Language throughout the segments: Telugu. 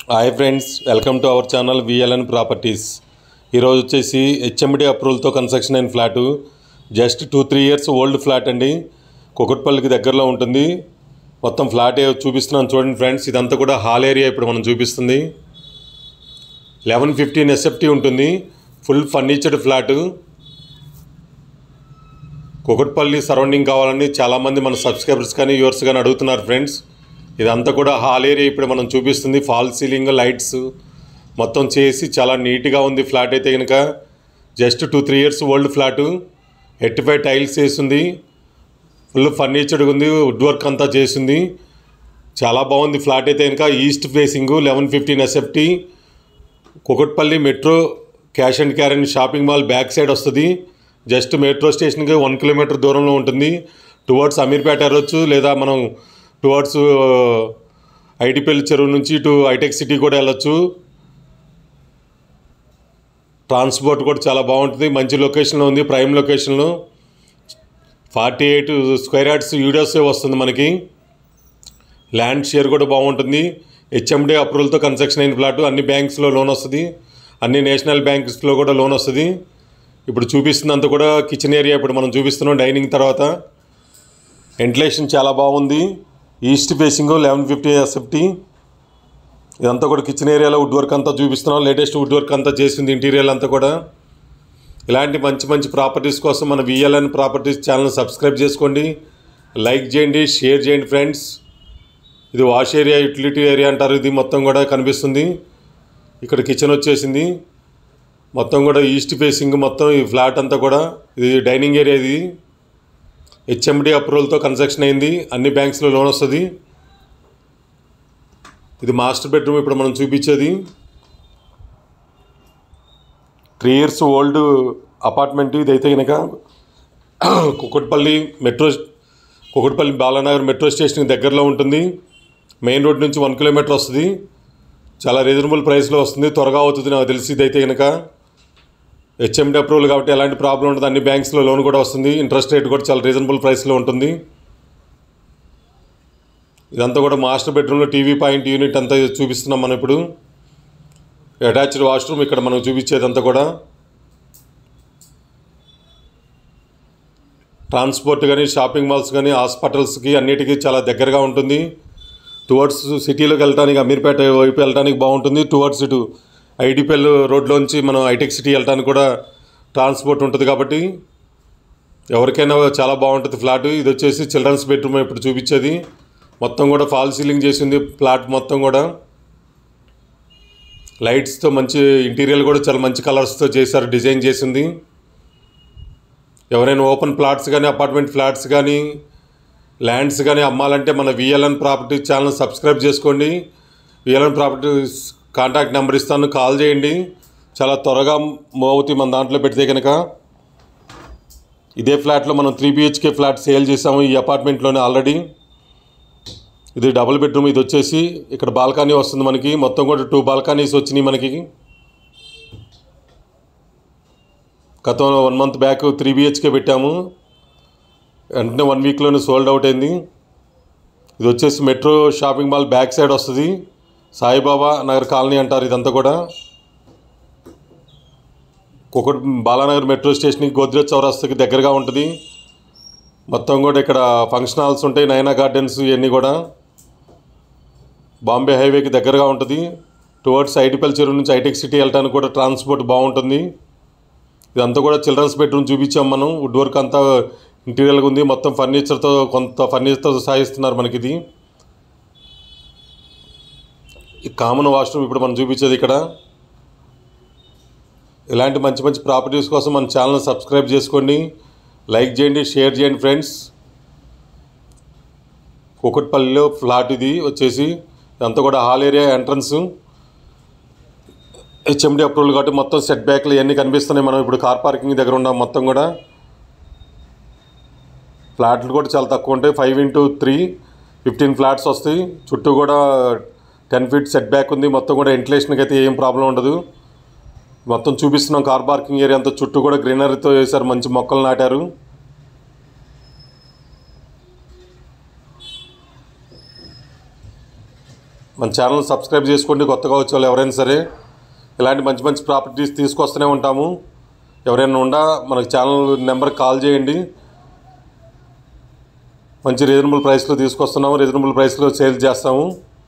hi friends welcome to our channel VLN properties ఈరోజు వచ్చేసి హెచ్ఎండి అప్రూవల్తో కన్స్ట్రక్షన్ అయిన flat just two three years old flat అండి కుకట్పల్లికి దగ్గరలో ఉంటుంది మొత్తం ఫ్లాట్ ఏ- చూపిస్తున్నాను చూడండి ఫ్రెండ్స్ ఇదంతా కూడా హాల్ ఏరియా ఇప్పుడు మనం చూపిస్తుంది లెవెన్ ఫిఫ్టీన్ ఎస్ఎఫ్టీ ఉంటుంది full furnitured flat Kukatpally surrounding కావాలని చాలామంది మన సబ్స్క్రైబర్స్ కానీ వ్యూవర్స్ కానీ అడుగుతున్నారు ఫ్రెండ్స్ ఇదంతా కూడా హాల్ ఏరియా ఇప్పుడు మనం చూపిస్తుంది ఫాల్ సీలింగ్ లైట్స్ మొత్తం చేసి చాలా నీట్గా ఉంది ఫ్లాట్ అయితే కనుక just two three years old flat ఎట్టి ఫైవ్ టైల్స్ వేసింది ఫుల్ ఫర్నిచర్డ్ ఉంది వుడ్ వర్క్ అంతా చేసింది చాలా బాగుంది ఫ్లాట్ అయితే కనుక east facing eleven fifteen SFT Kukatpally metro cash and carry shopping mall back side వస్తుంది జస్ట్ మెట్రో స్టేషన్కి వన్ కిలోమీటర్ దూరంలో ఉంటుంది టువర్డ్స్ అమీర్పేట వెళ్ళొచ్చు లేదా మనం టువర్డ్స్ ఐటీపల్లి చెరువు నుంచి ఇటు హైటెక్ సిటీ కూడా వెళ్ళొచ్చు ట్రాన్స్పోర్ట్ కూడా చాలా బాగుంటుంది మంచి లొకేషన్లో ఉంది ప్రైమ్ లొకేషన్లో forty eight square yards UDS వస్తుంది మనకి ల్యాండ్ షేర్ కూడా బాగుంటుంది హెచ్ఎండి అప్రూవల్తో కన్స్ట్రక్షన్ అయిన ఫ్లాట్ అన్ని బ్యాంక్స్లో లోన్ వస్తుంది అన్ని నేషనల్ బ్యాంక్స్లో కూడా లోన్ వస్తుంది ఇప్పుడు చూపిస్తున్నంత కూడా కిచెన్ ఏరియా ఇప్పుడు మనం చూపిస్తున్నాం డైనింగ్ తర్వాత వెంటిలేషన్ చాలా బాగుంది east facing eleven fifty SFT ఇదంతా కూడా కిచెన్ ఏరియాలో వుడ్ వర్క్ అంతా చూపిస్తున్నాం లేటెస్ట్ వుడ్ వర్క్ అంతా చేసింది ఇంటీరియర్ అంతా కూడా ఇలాంటి మంచి మంచి ప్రాపర్టీస్ కోసం మన విఎల్ఎన్ ప్రాపర్టీస్ ఛానల్ సబ్స్క్రైబ్ చేసుకోండి లైక్ చేయండి షేర్ చేయండి ఫ్రెండ్స్ ఇది వాష్ ఏరియా యూటిలిటీ ఏరియా అంటారు ఇది మొత్తం కూడా కనిపిస్తుంది ఇక్కడ కిచెన్ వచ్చేసింది మొత్తం కూడా ఈస్ట్ ఫేసింగ్ మొత్తం ఈ ఫ్లాట్ అంతా కూడా ఇది డైనింగ్ ఏరియా ఇది హెచ్ఎండి అప్రూవల్తో కన్స్ట్రక్షన్ అయింది అన్ని బ్యాంక్స్లో లోన్ వస్తుంది ఇది మాస్టర్ బెడ్రూమ్ ఇప్పుడు మనం చూపించేది త్రీ ఇయర్స్ ఓల్డ్ అపార్ట్మెంట్ ఇదైతే కనుక Kukatpally metro Kukatpally Balanagar metro station దగ్గరలో ఉంటుంది మెయిన్ రోడ్ నుంచి వన్ కిలోమీటర్ వస్తుంది చాలా రీజనబుల్ ప్రైస్లో వస్తుంది త్వరగా అవుతుంది నాకు తెలిసి ఇదైతే కనుక హెచ్ఎండి అప్రూవల్ కాబట్టి ఎలాంటి ప్రాబ్లం ఉండదు అన్ని బ్యాంక్స్లో లోన్ కూడా వస్తుంది ఇంట్రెస్ట్ రేట్ కూడా చాలా రీజనబుల్ ప్రైస్లో ఉంటుంది ఇదంతా కూడా మాస్టర్ బెడ్రూమ్లో టీవీ పాయింట్ యూనిట్ అంతా చూపిస్తున్నాం మనం ఇప్పుడు అటాచ్డ్ వాష్రూమ్ ఇక్కడ మనం చూపించేదంతా కూడా ట్రాన్స్పోర్ట్ కానీ షాపింగ్ మాల్స్ కానీ హాస్పిటల్స్కి అన్నిటికీ చాలా దగ్గరగా ఉంటుంది టువర్డ్స్ సిటీలోకి వెళ్ళడానికి అమీర్పేట వైపు వెళ్ళడానికి బాగుంటుంది టువర్డ్స్ ఇటు ఐడిపిఎల్ రోడ్లోంచి మనం హైటెక్ సిటీ వెళ్ళడానికి కూడా ట్రాన్స్పోర్ట్ ఉంటుంది కాబట్టి ఎవరికైనా చాలా బాగుంటుంది ఫ్లాట్ ఇది వచ్చేసి చిల్డ్రన్స్ బెడ్రూమ్ ఇప్పుడు చూపించేది మొత్తం కూడా ఫాల్ సీలింగ్ చేసింది ఫ్లాట్ మొత్తం కూడా లైట్స్తో మంచి ఇంటీరియర్ కూడా చాలా మంచి కలర్స్తో చేశారు డిజైన్ చేసింది ఎవరైనా ఓపెన్ ప్లాట్స్ కానీ అపార్ట్మెంట్ ఫ్లాట్స్ కానీ ల్యాండ్స్ కానీ అమ్మాలంటే మన విఎల్ఎన్ ప్రాపర్టీ ఛానల్ సబ్స్క్రైబ్ చేసుకోండి విఎల్ఎన్ ప్రాపర్టీస్ కాంటాక్ట్ నెంబర్ ఇస్తాను కాల్ చేయండి చాలా త్వరగా మూవ్ అవుతాయి మన దాంట్లో పెడితే కనుక ఇదే ఫ్లాట్లో మనం త్రీ బిహెచ్కే ఫ్లాట్ సేల్ చేసాము ఈ అపార్ట్మెంట్లోనే ఆల్రెడీ ఇది డబుల్ బెడ్రూమ్ ఇది వచ్చేసి ఇక్కడ బాల్కనీ వస్తుంది మనకి మొత్తం కూడా టూ బాల్కనీస్ వచ్చినాయి మనకి గతంలో one month back three BHK పెట్టాము వెంటనే వన్ వీక్లోనే సోల్డ్ అవుట్ అయింది ఇది వచ్చేసి metro shopping mall back side వస్తుంది సాయిబాబా నగర్ కాలనీ అంటారు ఇదంతా కూడా కుకట్ బాలానగర్ మెట్రో స్టేషన్కి గోద్రేజ్ చౌరస్తాకి దగ్గరగా ఉంటుంది మొత్తం కూడా ఇక్కడ ఫంక్షన్ హాల్స్ ఉంటాయి నైనా గార్డెన్స్ ఇవన్నీ కూడా బాంబే హైవేకి దగ్గరగా ఉంటుంది టువర్డ్స్ ఐటిపల్ చెరువు నుంచి హైటెక్ సిటీ వెళ్ళడానికి కూడా ట్రాన్స్పోర్ట్ బాగుంటుంది ఇదంతా కూడా చిల్డ్రన్స్ బెడ్రూమ్ చూపించాం మనం వుడ్ వర్క్ అంతా ఇంటీరియర్గా ఉంది మొత్తం ఫర్నిచర్తో కొంత ఫర్నిచర్తో సాగిస్తున్నారు మనకి ఇది ఈ కామన్ వాష్రూమ్ ఇప్పుడు మనం చూపించేది ఇక్కడ ఇలాంటి మంచి మంచి ప్రాపర్టీస్ కోసం మన ఛానల్ సబ్స్క్రైబ్ చేసుకోండి లైక్ చేయండి షేర్ చేయండి ఫ్రెండ్స్ కుకట్పల్లిలో ఫ్లాట్ ఇది వచ్చేసి ఇదంతా కూడా hall area entrance HMD approval కాబట్టి మొత్తం సెట్ బ్యాక్లు ఇవన్నీ కనిపిస్తున్నాయి మనం ఇప్పుడు కార్ పార్కింగ్ దగ్గర ఉన్నాం మొత్తం కూడా ఫ్లాట్లు కూడా చాలా తక్కువ ఉంటాయి five into three fifteen flats వస్తాయి చుట్టూ కూడా టెన్ ఫీట్ సెట్ బ్యాక్ ఉంది మొత్తం కూడా వెంటిలేషన్కి అయితే ఏం ప్రాబ్లం ఉండదు మొత్తం చూపిస్తున్నాం కార్ పార్కింగ్ ఏరియా అంతా చుట్టూ కూడా గ్రీనరీతో వేశారు మంచి మొక్కలు నాటారు మన ఛానల్ సబ్స్క్రైబ్ చేసుకోండి కొత్తగా వచ్చే వాళ్ళు ఎవరైనా సరే ఇలాంటి మంచి మంచి ప్రాపర్టీస్ తీసుకొస్తూనే ఉంటాము ఎవరైనా ఉండా మనకు ఛానల్ నెంబర్కి కాల్ చేయండి మంచి రీజనబుల్ ప్రైస్లో తీసుకొస్తున్నాము రీజనబుల్ ప్రైస్లో సేల్ చేస్తాము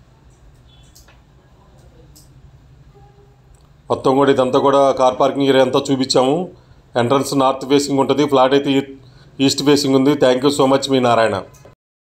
మొత్తం కూడా ఇదంతా కూడా కార్ పార్కింగ్ ఏరియా అంతా చూపించాము ఎంట్రన్స్ నార్త్ ఫేసింగ్ ఉంటుంది ఫ్లాట్ అయితే ఈ- ఈస్ట్ ఫేసింగ్ ఉంది థ్యాంక్ యూ సో మచ్ మీ నారాయణ